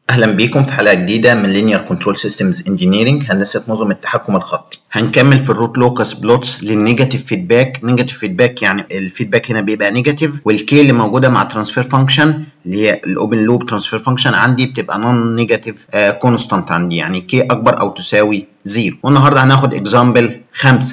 اهلا بيكم في حلقه جديده من Linear Control Systems Engineering هندسه نظم التحكم الخطي هنكمل في الروت لوكس بلوتس للنيجاتيف فيدباك نيجاتيف فيدباك يعني الفيدباك هنا بيبقى نيجاتيف والكي اللي موجوده مع ترانسفير فانكشن اللي هي الاوبن لوب ترانسفير فانكشن عندي بتبقى نون نيجاتيف كونستانت عندي يعني كي اكبر او تساوي زيرو والنهارده هناخد اكزامبل خمسة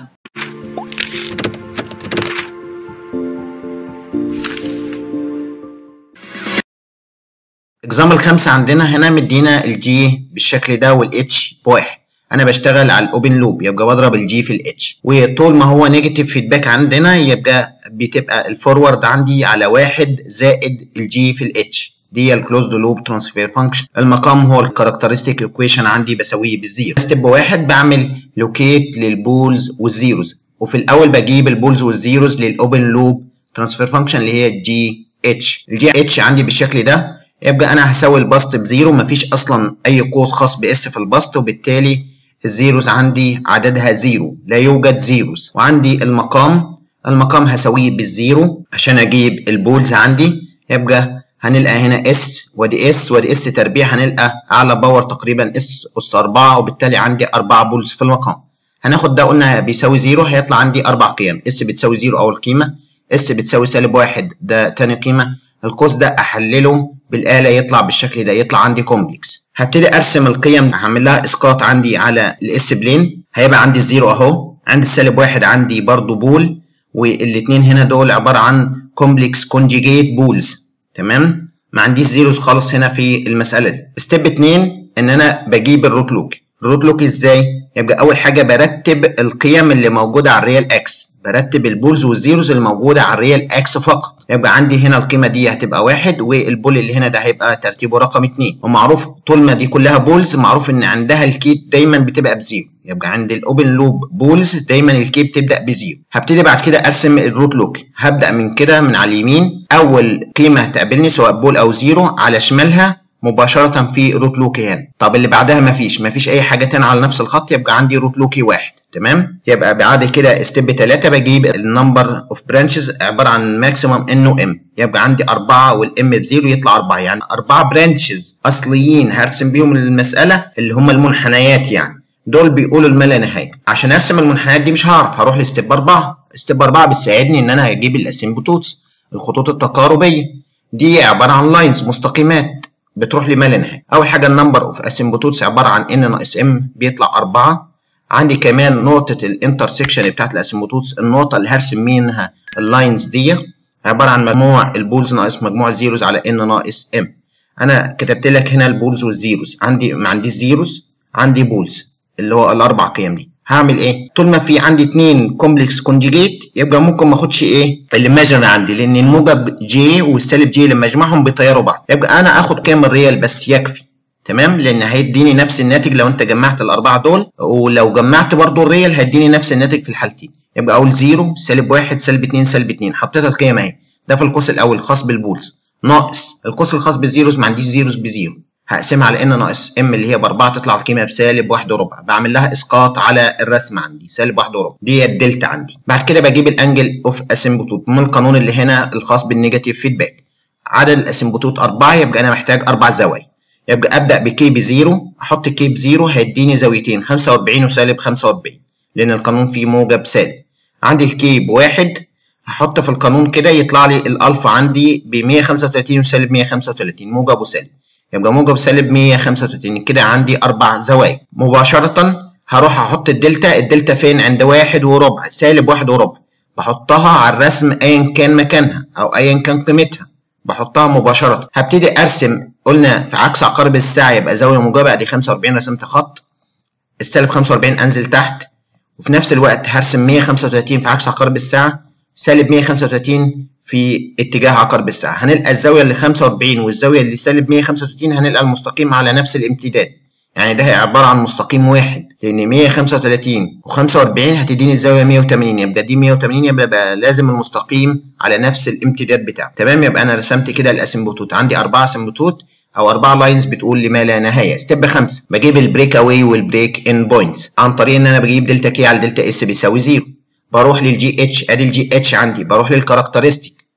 اكزامبل خمسة عندنا هنا مدينا الجي بالشكل ده والاتش بواحد انا بشتغل على الاوبن لوب يبقى بضرب الجي في الاتش وطول ما هو نيجاتيف فيدباك عندنا يبقى بتبقى الفورورد عندي على واحد زائد الجي في الاتش دي الكلوزد لوب ترانسفير فانكشن المقام هو الكاركترستيك ايكويشن عندي بساويه بالزيرو ستيب واحد بعمل لوكيت للبولز والزيروز وفي الاول بجيب البولز والزيروز للاوبن لوب ترانسفير فانكشن اللي هي الجي اتش الجي اتش عندي بالشكل ده يبقى انا هساوي البسط بزيرو مفيش اصلا اي قوس خاص باس في البسط وبالتالي الزيروز عندي عددها زيرو لا يوجد زيروز وعندي المقام المقام هساويه بالزيرو عشان اجيب البولز عندي يبقى هنلقى هنا اس ودي اس ودي اس تربيع هنلقى اعلى باور تقريبا اس اس 4 وبالتالي عندي 4 بولز في المقام هناخد ده قلنا بيساوي زيرو هيطلع عندي اربع قيم اس بتساوي زيرو اول قيمه اس بتساوي سالب واحد ده تاني قيمه القوس ده احلله بالاله يطلع بالشكل ده يطلع عندي كومبلكس هبتدي ارسم القيم هعمل لها اسقاط عندي على الاس بلين هيبقى عندي الزيرو اهو عندي السالب واحد عندي برضو بول والاثنين هنا دول عباره عن كومبلكس كونجيجيت بولز تمام ما عنديش زيروز خالص هنا في المساله دي ستيب 2 ان انا بجيب الروت لوك الروت لوك ازاي يبقى اول حاجه برتب القيم اللي موجوده على الريال اكس برتب البولز والزيروز اللي موجوده على الريال اكس فقط يبقى عندي هنا القيمه دي هتبقى واحد والبول اللي هنا ده هيبقى ترتيبه رقم اتنين ومعروف طول ما دي كلها بولز معروف ان عندها الكي دايما بتبقى بزيرو يبقى عند الاوبن لوب بولز دايما الكي بتبدا بزيرو هبتدي بعد كده ارسم الروت لوك هبدا من كده من على اليمين اول قيمه هتقابلني سواء بول او زيرو على شمالها مباشرة في روت لوكي هنا طب اللي بعدها مفيش مفيش أي حاجة تانية على نفس الخط يبقى عندي روت لوكي واحد تمام يبقى بعد كده ستيب 3 بجيب النمبر اوف برانشز عبارة عن ماكسيمم ان وام يبقى عندي 4 والام بزيرو يطلع 4 يعني 4 برانشز أصليين هرسم بيهم المسألة اللي هم المنحنيات يعني دول بيقولوا الما لا نهاية عشان ارسم المنحنيات دي مش هعرف هروح لستيب 4 ستيب 4 بتساعدني ان انا اجيب الاسيمبتوتس الخطوط التقاربية دي عبارة عن لاينز مستقيمات بتروح لما لا نهايه اول حاجه النمبر اوف اسيمبتوتس عباره عن ان ناقص ام بيطلع 4 عندي كمان نقطه الانترسكشن بتاعت الاسيمبتوتس النقطه اللي هرسم منها اللاينز دي عباره عن مجموع البولز ناقص مجموع الزيروز على ان ناقص ام انا كتبت لك هنا البولز والزيروز عندي ما عنديش زيروز عندي بولز اللي هو الاربع قيم دي هعمل ايه طول ما في عندي اتنين كومبلكس كونجيجيت يبقى ممكن ما اخدش ايه الايماجن عندي لان الموجب جي والسالب جي لما اجمعهم بيطيروا بعض يبقى انا اخد قيم الريال بس يكفي تمام لان هيديني نفس الناتج لو انت جمعت الاربعه دول ولو جمعت برضو الريال هيديني نفس الناتج في الحالتين يبقى اقول 0 سالب 1 سالب 2 سالب 2 حطيت القيم اهي ده في القوس الاول الخاص بالبولز ناقص القوس الخاص بالزيروز ما عنديش زيروز بزيرو هقسمها على ان ناقص ام اللي هي باربعه تطلع القيمه بسالب واحد وربع بعمل لها اسقاط على الرسم عندي سالب واحد وربع دي الدلتا عندي بعد كده بجيب الانجل اوف اسيمبتوت من القانون اللي هنا الخاص بالنيجاتيف فيدباك عدد الاسيمبتوت اربعه يبقى انا محتاج اربع زوايا يبقى ابدا بكي بزيرو احط كي بزيرو هيديني زاويتين 45 وسالب 45 لان القانون فيه موجب سالب عندي الكي بواحد هحط في القانون كده يطلع لي الالفا عندي ب 135 وسالب 135 موجب وسالب يبقى موجب سالب 135 كده عندي أربع زوايا مباشرة هروح أحط الدلتا الدلتا فين عند واحد وربع سالب واحد وربع بحطها على الرسم أيا كان مكانها أو أيا كان قيمتها بحطها مباشرة هبتدي أرسم قلنا في عكس عقارب الساعة يبقى زاوية موجبة أدي 45 رسمت خط السالب 45 أنزل تحت وفي نفس الوقت هرسم 135 في عكس عقارب الساعة سالب 135 في اتجاه عقرب الساعة هنلقى الزاوية اللي 45 والزاوية اللي سالب 135 هنلقى المستقيم على نفس الامتداد يعني ده عبارة عن مستقيم واحد لأن 135 و45 هتديني الزاوية 180 يبقى دي 180 يبقى بقى لازم المستقيم على نفس الامتداد بتاعه تمام يبقى أنا رسمت كده الأسمبوتوت عندي أربعة أسمبوتوت أو أربعة لاينز بتقول لما لا نهاية ستيب خمسة بجيب البريك أواي والبريك إن بوينتس عن طريق إن أنا بجيب دلتا كي على دلتا إس بيساوي زيرو بروح للجي اتش ادي الجي اتش عندي بروح للكاركترستيك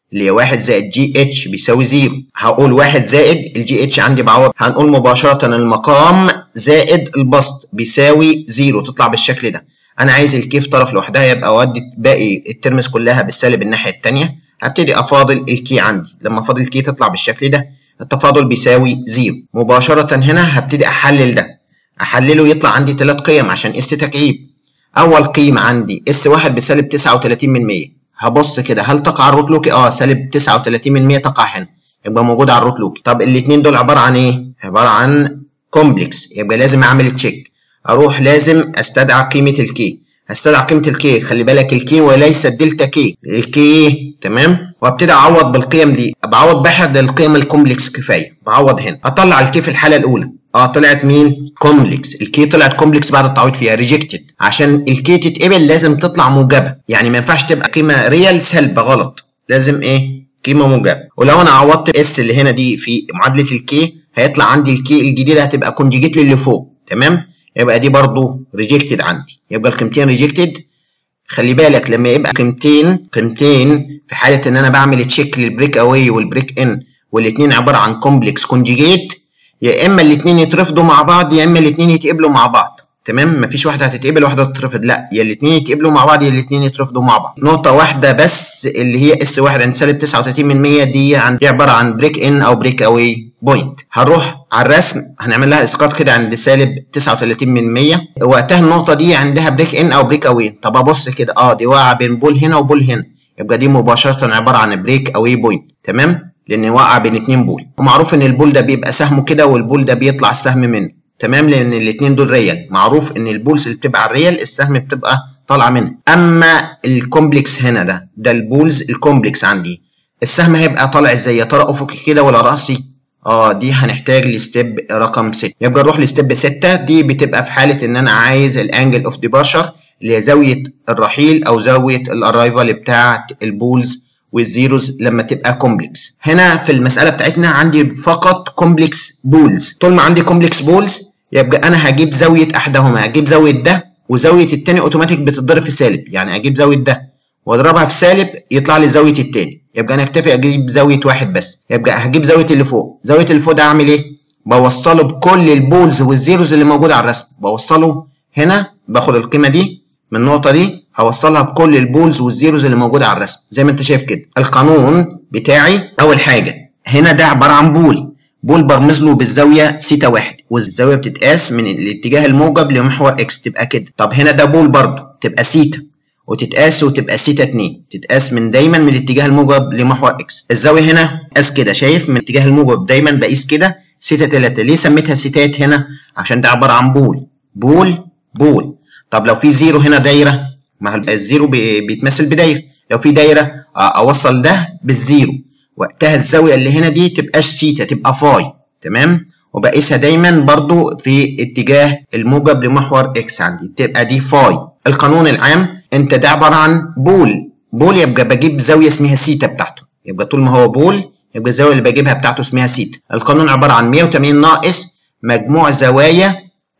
اللي هي 1 زائد جي اتش بيساوي 0 هقول 1 زائد الجي اتش عندي بعوض هنقول مباشره المقام زائد البسط بيساوي 0 تطلع بالشكل ده انا عايز الكي في طرف لوحدها يبقى اودي باقي الترمز كلها بالسالب الناحيه الثانيه هبتدي افاضل الكي عندي لما افاضل الكي تطلع بالشكل ده التفاضل بيساوي 0 مباشره هنا هبتدي احلل ده احلله يطلع عندي ثلاث قيم عشان اس تكعيب اول قيمه عندي اس 1 بسالب 39 من 100 هبص كده هل تقع الروت لوكي اه سالب 39 من 100 تقع هنا يبقى موجود على الروت لوكي طب الاثنين دول عباره عن ايه عباره عن كومبلكس يبقى لازم اعمل تشيك اروح لازم استدعى قيمه الكي هستدعى قيمه الكي خلي بالك الكي وليس الدلتا كي الكي تمام وابتدي اعوض بالقيم دي بعوض باحد القيم الكومبلكس كفايه بعوض هنا اطلع الكي في الحاله الاولى اه طلعت مين كومبلكس الكي طلعت كومبلكس بعد التعويض فيها ريجكتد عشان الكي تتقبل لازم تطلع موجبه يعني ما ينفعش تبقى قيمه ريال سلبه غلط لازم ايه قيمه موجبه ولو انا عوضت اس اللي هنا دي في معادله الكي هيطلع عندي الكي الجديده هتبقى كونجيجيت للي فوق تمام يبقى دي برضو ريجكتد عندي يبقى القيمتين ريجكتد خلي بالك لما يبقى قيمتين قيمتين في حاله ان انا بعمل تشيك للبريك اواي والبريك ان والاثنين عباره عن كومبلكس كونجيجيت يا اما الاثنين يترفضوا مع بعض يا اما الاثنين يتقبلوا مع بعض تمام مفيش واحده هتتقبل واحده تترفض لا يا الاثنين يتقبلوا مع بعض يا الاثنين يترفضوا مع بعض نقطه واحده بس اللي هي اس 1 عند سالب 39 من 100 دي عندي عباره عن بريك ان او بريك اواي بوينت هنروح على الرسم هنعمل لها اسقاط كده عند سالب 39 من 100 وقتها النقطه دي عندها بريك ان او بريك اواي طب ابص كده اه دي واقعه بين بول هنا وبول هنا يبقى دي مباشره عباره عن بريك اواي بوينت تمام لان واقع بين اتنين بول ومعروف ان البول ده بيبقى سهمه كده والبول ده بيطلع السهم منه تمام لان الاتنين دول ريال معروف ان البولز اللي بتبقى على الريال السهم بتبقى طالعه منه اما الكومبلكس هنا ده ده البولز الكومبلكس عندي السهم هيبقى طالع ازاي يا ترى افقي كده ولا راسي اه دي هنحتاج لستيب رقم 6 يبقى نروح لستيب 6 دي بتبقى في حاله ان انا عايز الانجل اوف ديبارشر اللي هي زاويه الرحيل او زاويه الارايفل بتاعه البولز والزيروز لما تبقى كومبلكس هنا في المساله بتاعتنا عندي فقط كومبلكس بولز طول ما عندي كومبلكس بولز يبقى انا هجيب زاويه احدهما هجيب زاويه ده وزاويه التاني اوتوماتيك بتتضرب في سالب يعني اجيب زاويه ده واضربها في سالب يطلع لي زاويه التاني يبقى انا اكتفي اجيب زاويه واحد بس يبقى هجيب زاويه اللي فوق زاويه اللي فوق ده اعمل ايه بوصله بكل البولز والزيروز اللي موجوده على الرسم بوصله هنا باخد القيمه دي من النقطه دي هوصلها بكل البولز والزيروز اللي موجوده على الرسم زي ما انت شايف كده القانون بتاعي اول حاجه هنا ده عباره عن بول بول برمز له بالزاويه سيتا واحد والزاويه بتتقاس من الاتجاه الموجب لمحور اكس تبقى كده طب هنا ده بول برضه تبقى سيتا وتتقاس وتبقى سيتا 2 تتقاس من دايما من الاتجاه الموجب لمحور اكس الزاويه هنا قاس كده شايف من الاتجاه الموجب دايما بقيس كده سيتا 3 ليه سميتها سيتات هنا عشان ده عباره عن بول بول بول طب لو في زيرو هنا دايره ما الزيرو بيتمثل بدايره لو في دايره اوصل ده بالزيرو وقتها الزاويه اللي هنا دي تبقاش سيتا تبقى فاي تمام وبقيسها دايما برضو في اتجاه الموجب لمحور اكس عندي بتبقى دي فاي القانون العام انت ده عباره عن بول بول يبقى بجيب زاويه اسمها سيتا بتاعته يبقى طول ما هو بول يبقى الزاويه اللي بجيبها بتاعته اسمها سيتا القانون عباره عن 180 ناقص مجموع زوايا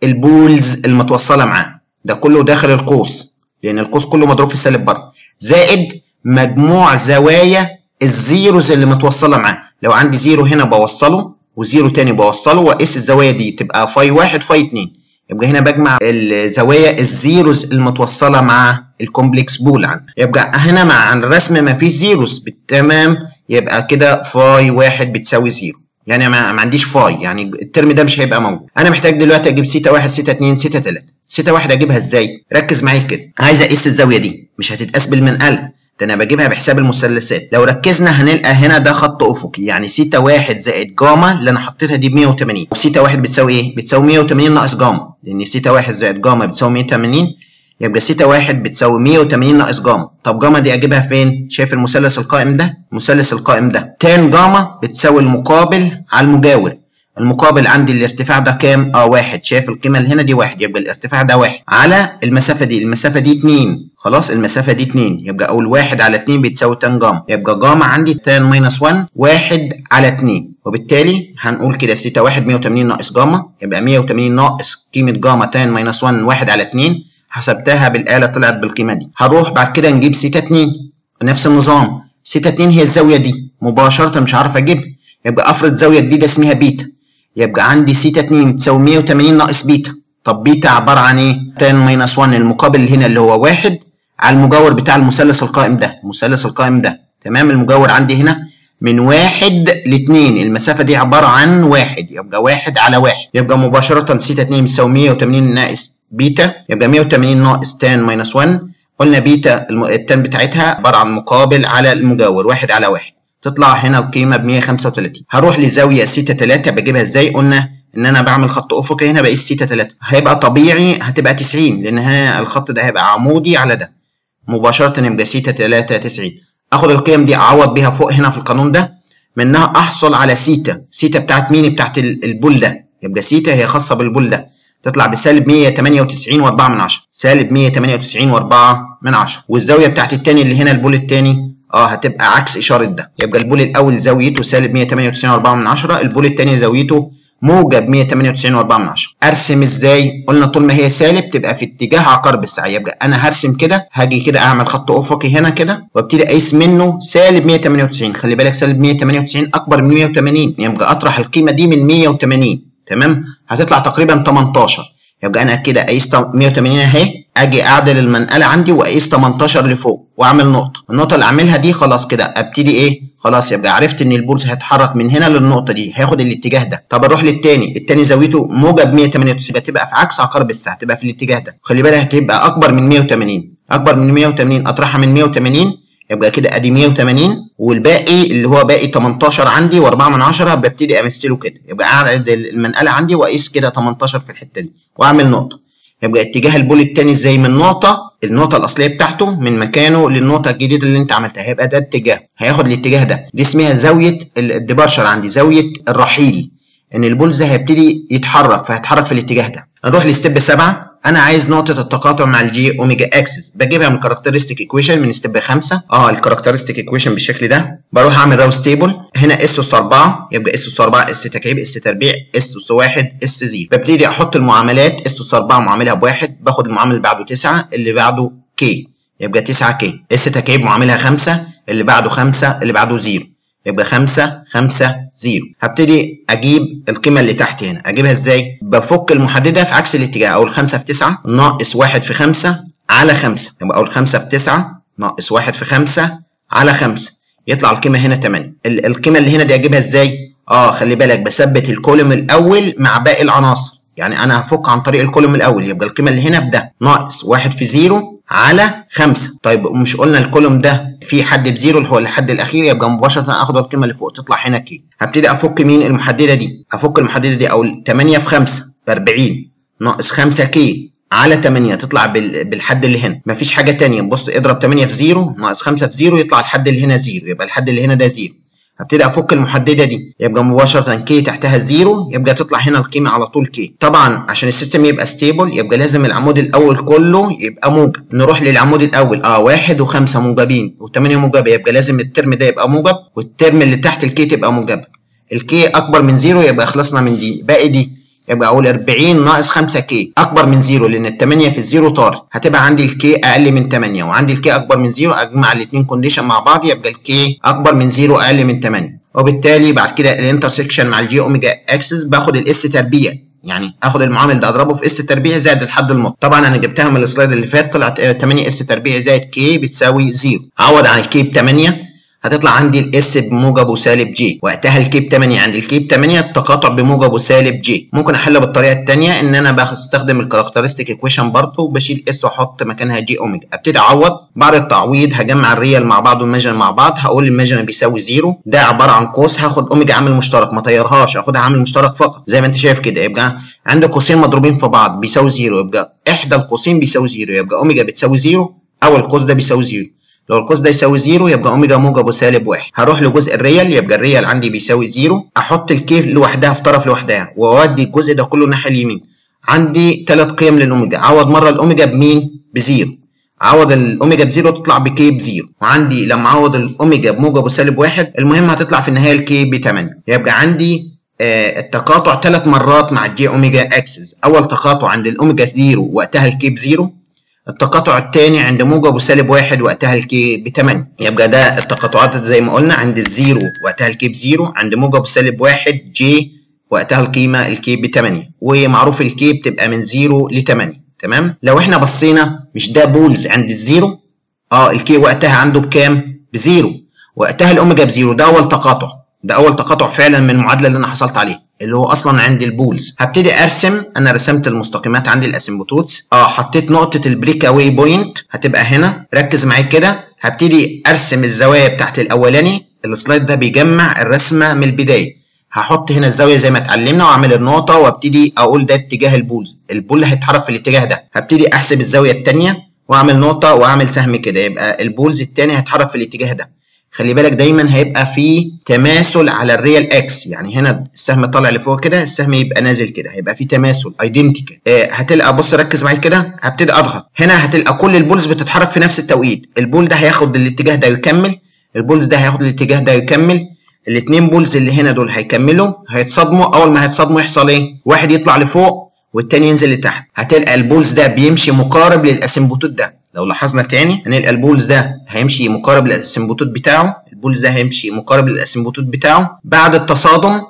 البولز المتوصله معاه ده كله داخل القوس لان القوس كله مضروب في السالب بره زائد مجموع زوايا الزيروز اللي متوصله معاه لو عندي زيرو هنا بوصله وزيرو تاني بوصله واقيس الزوايا دي تبقى فاي واحد فاي اتنين يبقى هنا بجمع الزوايا الزيروز المتوصله مع الكومبلكس بول عندي يبقى هنا مع الرسم ما فيش زيروز تمام يبقى كده فاي واحد بتساوي زيرو يعني ما, ما عنديش فاي يعني الترم ده مش هيبقى موجود انا محتاج دلوقتي اجيب سيتا واحد سيتا اتنين سيتا تلاته سيتا واحد اجيبها ازاي ركز معايا كده عايز اقيس الزاويه دي مش هتتقاس بالمنقله ده انا بجيبها بحساب المثلثات لو ركزنا هنلقى هنا ده خط افقي يعني سيتا واحد زائد جاما اللي انا حطيتها دي ب 180 وسيتا واحد بتساوي ايه بتساوي 180 ناقص جاما لان سيتا واحد زائد جاما بتساوي 180 يبقى سيتا واحد بتساوي 180 ناقص جاما طب جاما دي اجيبها فين شايف المثلث القائم ده المثلث القائم ده تان جاما بتساوي المقابل على المجاور المقابل عندي الارتفاع ده كام؟ اه واحد شايف القيمة اللي هنا دي واحد يبقى الارتفاع ده واحد على المسافة دي المسافة دي اتنين خلاص المسافة دي اتنين يبقى أقول واحد على اتنين بتساوي تان جاما يبقى جاما عندي تان ماينس 1 واحد على اتنين وبالتالي هنقول كده سيتا واحد 180 ناقص جاما يبقى 180 ناقص قيمة جاما تان ماينس 1 واحد على اتنين حسبتها بالآلة طلعت بالقيمة دي هروح بعد كده نجيب سيتا اتنين نفس النظام سيتا 2 هي الزاويه دي مباشره مش عارف اجيبها يبقى افرض زاويه جديده اسمها بيتا يبقى عندي سيتا 2 تساوي 180 ناقص بيتا طب بيتا عباره عن ايه tan ماينس 1 المقابل هنا اللي هو واحد على المجاور بتاع المثلث القائم ده المثلث القائم ده تمام المجاور عندي هنا من واحد لاتنين المسافة دي عبارة عن واحد يبقى واحد على واحد يبقى مباشرة سيتا اتنين بتساوي 180 ناقص بيتا يبقى 180 ناقص تان ماينس 1 قلنا بيتا التان بتاعتها عبارة عن مقابل على المجاور واحد على واحد تطلع هنا القيمة ب 135 هروح لزاوية سيتا 3 بجيبها ازاي قلنا ان انا بعمل خط افقي هنا بقيس سيتا 3 هيبقى طبيعي هتبقى 90 لان الخط ده هيبقى عمودي على ده مباشرة يبقى سيتا 3 90 اخد القيم دي اعوض بيها فوق هنا في القانون ده منها احصل على سيتا سيتا بتاعت مين بتاعت البول ده يبقى سيتا هي خاصة بالبول ده تطلع بسالب 198 و4 من 10 سالب 198 و4 من 10 والزاوية بتاعت التاني اللي هنا البول التاني اه هتبقى عكس اشارة ده يبقى البول الاول زاويته سالب 198 و4 من 10 البول التاني زاويته موجب 198 و4 من 10 ارسم ازاي قلنا طول ما هي سالب تبقى في اتجاه عقارب الساعه يبقى انا هرسم كده هاجي كده اعمل خط افقي هنا كده وابتدي اقيس منه سالب 198 خلي بالك سالب 198 اكبر من 180 يبقى اطرح القيمه دي من 180 تمام هتطلع تقريبا 18 يبقى انا كده قيست 180 اهي اجي اعدل المنقله عندي واقيس 18 لفوق واعمل نقطه النقطه اللي اعملها دي خلاص كده ابتدي ايه خلاص يبقى عرفت ان البولز هيتحرك من هنا للنقطه دي هياخد الاتجاه ده طب اروح للتاني التاني زاويته موجب 198 يبقى تبقى في عكس عقارب الساعه تبقى في الاتجاه ده خلي بالك هتبقى اكبر من 180 اكبر من 180 اطرحها من 180 يبقى كده ادي 180 والباقي اللي هو باقي 18 عندي و4 من 10 ببتدي امثله كده يبقى اعدل المنقله عندي واقيس كده 18 في الحته دي واعمل نقطه يبقى اتجاه البول التاني ازاي من نقطة النقطة الأصلية بتاعته من مكانه للنقطة الجديدة اللي أنت عملتها هيبقى ده اتجاه هياخد الاتجاه ده دي اسمها زاوية الديبارشر عندي زاوية الرحيل إن البولز ده هيبتدي يتحرك فهيتحرك في الاتجاه ده نروح لستيب سبعة انا عايز نقطه التقاطع مع الجي اوميجا اكسس بجيبها من الكاركترستيك ايكويشن من ستيب 5 اه الكاركترستيك ايكويشن بالشكل ده بروح اعمل راوس تيبل هنا اس اس 4 يبقى اس اس 4 اس تكعيب اس تربيع اس اس 1 اس 0 ببتدي احط المعاملات اس اس 4 معاملها بواحد باخد المعامل اللي بعده 9 اللي بعده كي يبقى 9 كي اس تكعيب معاملها 5 اللي بعده 5 اللي بعده 0 يبقى 5 5 0 هبتدي اجيب القيمه اللي تحت هنا اجيبها ازاي بفك المحدده في عكس الاتجاه اول 5 في 9 ناقص 1 في 5 على 5 يبقى اول 5 في 9 ناقص 1 في 5 على 5 يطلع القيمه هنا 8 القيمه اللي هنا دي اجيبها ازاي اه خلي بالك بثبت الكولوم الاول مع باقي العناصر يعني انا هفك عن طريق الكولوم الاول يبقى القيمه اللي هنا في ده ناقص 1 في 0 على 5 طيب مش قلنا الكولوم ده في حد بزيرو اللي هو الحد الاخير يبقى مباشره اخد القيمه اللي فوق تطلع هنا كي هبتدي افك مين المحدده دي افك المحدده دي او 8 في 5 ب 40 ناقص 5 كي على 8 تطلع بالحد اللي هنا مفيش حاجه ثانيه بص اضرب 8 في 0 ناقص 5 في 0 يطلع الحد اللي هنا 0 يبقى الحد اللي هنا ده 0 هبتدي افك المحدده دي يبقى مباشره كي تحتها الزيرو يبقى تطلع هنا القيمه على طول كي طبعا عشان السيستم يبقى ستيبل يبقى لازم العمود الاول كله يبقى موجب نروح للعمود الاول اه واحد وخمسه موجبين وثمانيه موجبه يبقى لازم الترم ده يبقى موجب والترم اللي تحت الكي تبقى موجبه الكي اكبر من زيرو يبقى خلصنا من دي باقي دي يبقى اقول 40 ناقص 5 كي اكبر من زيرو لان ال 8 في الزيرو طارت هتبقى عندي الكي اقل من 8 وعندي الكي اكبر من زيرو اجمع الاثنين كونديشن مع بعض يبقى الكي اكبر من زيرو اقل من 8 وبالتالي بعد كده الانترسكشن مع الجي اوميجا اكسس باخد الاس تربيع يعني اخد المعامل ده اضربه في اس تربيع زائد الحد المطلق طبعا انا جبتها من السلايد اللي فات طلعت 8 اس تربيع زائد كي بتساوي 0 عوض عن الكي ب 8 هتطلع عندي الاس بموجب وسالب جي وقتها الكي ب 8 عند الكي ب 8 التقاطع بموجب وسالب جي ممكن احلها بالطريقه الثانيه ان انا بستخدم الكاركترستيك ايكويشن برضه وبشيل اس واحط مكانها جي اوميجا ابتدي اعوض بعد التعويض هجمع الريال مع بعض والميجر مع بعض هقول الميجر بيساوي زيرو ده عباره عن قوس هاخد اوميجا عامل مشترك ما طيرهاش اخدها عامل مشترك فقط زي ما انت شايف كده يبقى عندي قوسين مضروبين في بعض بيساوي زيرو يبقى احدى القوسين بيساوي زيرو يبقى اوميجا بتساوي زيرو او القوس ده بيساوي زيرو لو القوس ده يساوي زيرو يبقى اوميجا موجب وسالب واحد هروح لجزء الريال يبقى الريال عندي بيساوي زيرو احط الكيف لوحدها في طرف لوحدها واودي الجزء ده كله الناحيه اليمين عندي ثلاث قيم للاوميجا عوض مره الاوميجا بمين بزيرو عوض الاوميجا بزيرو تطلع بكي بزيرو وعندي لما اعوض الاوميجا بموجب وسالب واحد المهم هتطلع في النهايه الكي ب 8 يبقى عندي آه التقاطع ثلاث مرات مع الجي اوميجا اكسس اول تقاطع عند الاوميجا زيرو وقتها الكي بزيرو التقاطع الثاني عند موجب وسالب واحد وقتها الكي ب 8 يبقى ده التقاطعات زي ما قلنا عند الزيرو وقتها الكي بزيرو عند موجب وسالب واحد جي وقتها القيمة الكي ب 8 ومعروف الكي بتبقى من 0 ل 8 تمام لو احنا بصينا مش ده بولز عند الزيرو اه الكي وقتها عنده بكام بزيرو وقتها الاوميجا بزيرو ده اول تقاطع ده اول تقاطع فعلا من المعادله اللي انا حصلت عليها اللي هو اصلا عند البولز هبتدي ارسم انا رسمت المستقيمات عندي الاسيمبوتوتس اه حطيت نقطه البريك اواي بوينت هتبقى هنا ركز معايا كده هبتدي ارسم الزوايا بتاعت الاولاني السلايد ده بيجمع الرسمه من البدايه هحط هنا الزاويه زي ما اتعلمنا واعمل النقطه وابتدي اقول ده اتجاه البولز البول هيتحرك في الاتجاه ده هبتدي احسب الزاويه الثانيه واعمل نقطه واعمل سهم كده يبقى البولز الثاني هيتحرك في الاتجاه ده خلي بالك دايما هيبقى في تماثل على الريال اكس يعني هنا السهم طالع لفوق كده السهم يبقى نازل كده هيبقى في تماثل ايدنتيكال آه هتلقى بص ركز معايا كده هبتدي اضغط هنا هتلقى كل البولز بتتحرك في نفس التوقيت البول ده هياخد الاتجاه ده يكمل البولز ده هياخد الاتجاه ده يكمل الاثنين بولز اللي هنا دول هيكملوا هيتصادموا اول ما هيتصادموا يحصل ايه واحد يطلع لفوق والتاني ينزل لتحت هتلقى البولز ده بيمشي مقارب للاسمبوتوت ده لو لاحظنا تاني هنلقى البولز ده هيمشي مقارب للاسمبوتوت بتاعه البولز ده هيمشي مقارب للاسمبوتوت بتاعه بعد التصادم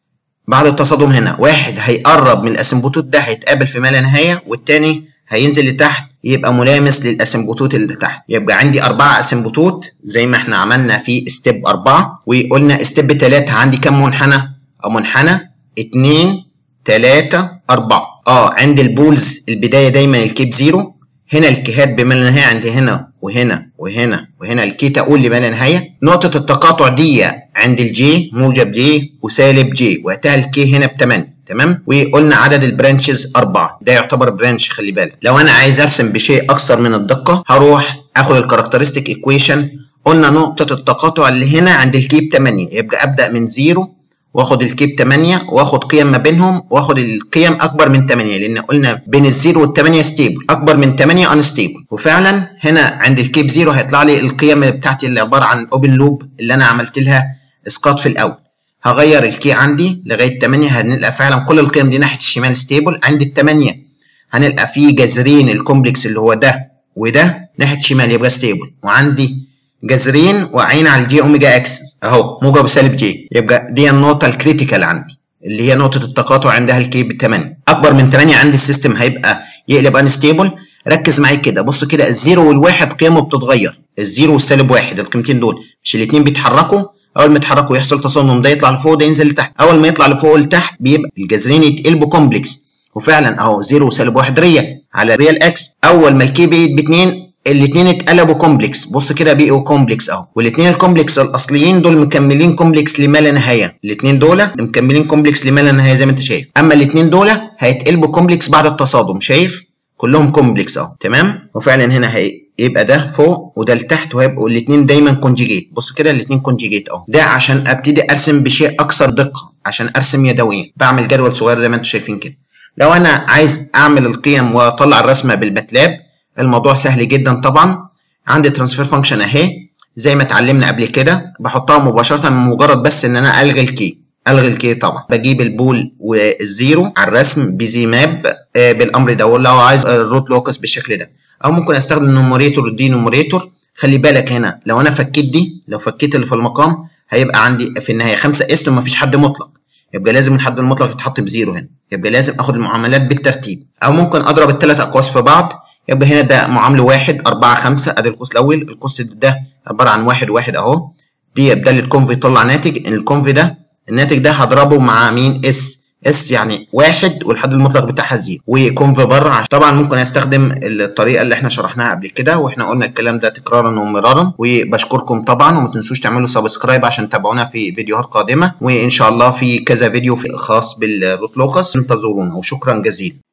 بعد التصادم هنا واحد هيقرب من الاسمبوتوت ده هيتقابل في ما لا نهايه والتاني هينزل لتحت يبقى ملامس للاسمبوتوت اللي تحت يبقى عندي أربعة اسمبوتوت زي ما احنا عملنا في ستيب أربعة وقلنا ستيب تلاتة عندي كام منحنى؟ أو منحنى اتنين تلاتة أربعة اه عند البولز البداية دايما الكيب زيرو هنا الكيهات بما لا نهاية عند هنا وهنا وهنا وهنا الكي تقول لما لا نهاية نقطة التقاطع دي عند الجي موجب جي وسالب جي وقتها الكي هنا ب 8 تمام وقلنا عدد البرانشز أربعة ده يعتبر برانش خلي بالك لو أنا عايز أرسم بشيء أكثر من الدقة هروح آخد الكاركترستيك ايكويشن قلنا نقطة التقاطع اللي هنا عند الكيب 8 يبقى أبدأ من زيرو واخد الكيب 8 واخد قيم ما بينهم واخد القيم اكبر من 8 لان قلنا بين الزيرو وال8 ستيبل اكبر من 8 ان ستيبل وفعلا هنا عند الكيب زيرو هيطلع لي القيم بتاعتي اللي عباره عن اوبن لوب اللي انا عملت لها اسقاط في الاول هغير الكي عندي لغايه 8 هنلقى فعلا كل القيم دي ناحيه الشمال ستيبل عند ال 8 هنلقى في جذرين الكومبلكس اللي هو ده وده ناحيه الشمال يبقى ستيبل وعندي جذرين واقعين على الجي اوميجا اكس اهو موجب سالب جي يبقى دي النقطه الكريتيكال عندي اللي هي نقطه التقاطع عندها الكي ب 8 اكبر من 8 عندي السيستم هيبقى يقلب انستيبل ركز معايا كده بص كده الزيرو والواحد قيمه بتتغير الزيرو والسالب واحد القيمتين دول مش الاثنين بيتحركوا اول ما يتحركوا يحصل تصادم ده يطلع لفوق ده ينزل لتحت اول ما يطلع لفوق لتحت بيبقى الجذرين يتقلبوا كومبلكس وفعلا اهو زيرو وسالب واحد ريال على ريال اكس اول ما الكي بقت باتنين الاثنين اتقلبوا كومبلكس بص كده بقوا كومبلكس اهو والاثنين الكومبلكس الاصليين دول مكملين كومبلكس لما لا نهايه الاثنين دول مكملين كومبلكس لما لا نهايه زي ما انت شايف اما الاثنين دول هيتقلبوا كومبلكس بعد التصادم شايف كلهم كومبلكس اهو تمام وفعلا هنا هيبقى ده فوق وده لتحت وهيبقوا الاثنين دايما كونجيجيت بص كده الاثنين كونجيجيت اهو ده عشان ابتدي ارسم بشيء اكثر دقه عشان ارسم يدويا بعمل جدول صغير زي ما انتم شايفين كده لو انا عايز اعمل القيم واطلع الرسمه بالماتلاب الموضوع سهل جدا طبعا عندي ترانسفير فانكشن اهي زي ما اتعلمنا قبل كده بحطها مباشره من مجرد بس ان انا الغي الكي الغي الكي طبعا بجيب البول والزيرو على الرسم بزي ماب آه بالامر ده ولو عايز الروت لوكس بالشكل ده او ممكن استخدم النوميريتور دي نوميريتور خلي بالك هنا لو انا فكيت دي لو فكيت اللي في المقام هيبقى عندي في النهايه 5 اس ومفيش حد مطلق يبقى لازم الحد المطلق يتحط بزيرو هنا يبقى لازم اخد المعاملات بالترتيب او ممكن اضرب الثلاث اقواس في بعض يبقى هنا ده معامله واحد أربعة خمسة أدي القوس الأول القوس ده عبارة عن واحد واحد أهو دي بدالة كونف يطلع ناتج الكونف ده الناتج ده هضربه مع مين اس اس يعني واحد والحد المطلق بتاعها زيرو وكونف بره طبعا ممكن استخدم الطريقه اللي احنا شرحناها قبل كده واحنا قلنا الكلام ده تكرارا ومرارا وبشكركم طبعا وما تنسوش تعملوا سبسكرايب عشان تتابعونا في فيديوهات قادمه وان شاء الله في كذا فيديو خاص بالروت لوكس انتظرونا وشكرا جزيلا